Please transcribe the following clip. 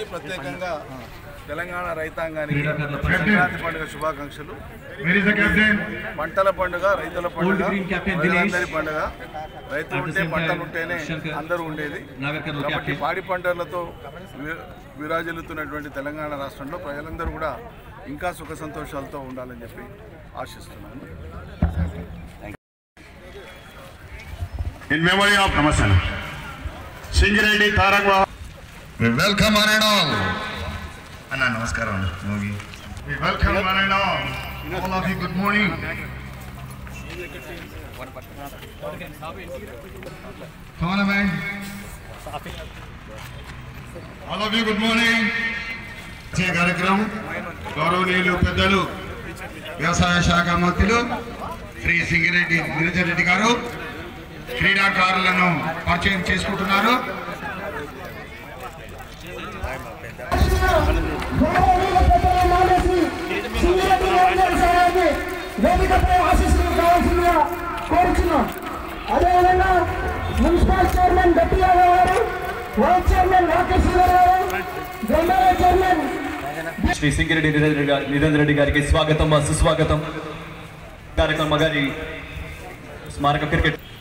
ప్రత్యేకంగా తెలంగాణ రైతాంగానికి క్రీడాకారుల సంక్రాంతి పండుగ శుభాకాంక్షలు Where is the captain? పంటల పండుగ రైతుల పండుగ green captain ప్రజలందరి Dinesh. పండుగ రైతులు At the ఉంటే same పంటలు time, ఉంటేనే Shankar. అందరూ ఉండేది నాగర్కర్నూలు కాబట్టి captain. పాడి పంటలతో వి- విరాజిల్లుతున్నటువంటి తెలంగాణ రాష్ట్రంలో ప్రజలందరూ కూడా ఇంకా సుఖ సంతోషాలతో ఉండాలని చెప్పి ఆశిస్తున్నాను In memory of Namasan. Singireddy Tarak Babu. We welcome one and all. అన్న నమస్కారం మోగి We welcome one and all. All of you, good morning. Tournament. All of you, good morning. వచ్చే కార్యక్రమం గౌరవనీయులు పెద్దలు వ్యవసాయ శాఖ మంత్రులు శ్రీ సింగిరెడ్డి నిరంజన్ రెడ్డి గారు క్రీడాకారులను పరిచయం చేసుకుంటున్నారు వేదికపై ఆశీస్సులు కావాల్సిందిగా కోరుచున్నాం అదేవిధంగా మున్సిపల్ చైర్మన్ గట్టియాగా గారు వైస్ చైర్మన్ రాకేష్ గారు గ్రంథాలయ చైర్మన్ శ్రీ సింగిరెడ్డి నిరేంద్ర గారి నిరేంద్ర రెడ్డి గారికి స్వాగతం సుస్వాగతం కార్యక్రమ గారి స్మారక క్రికెట్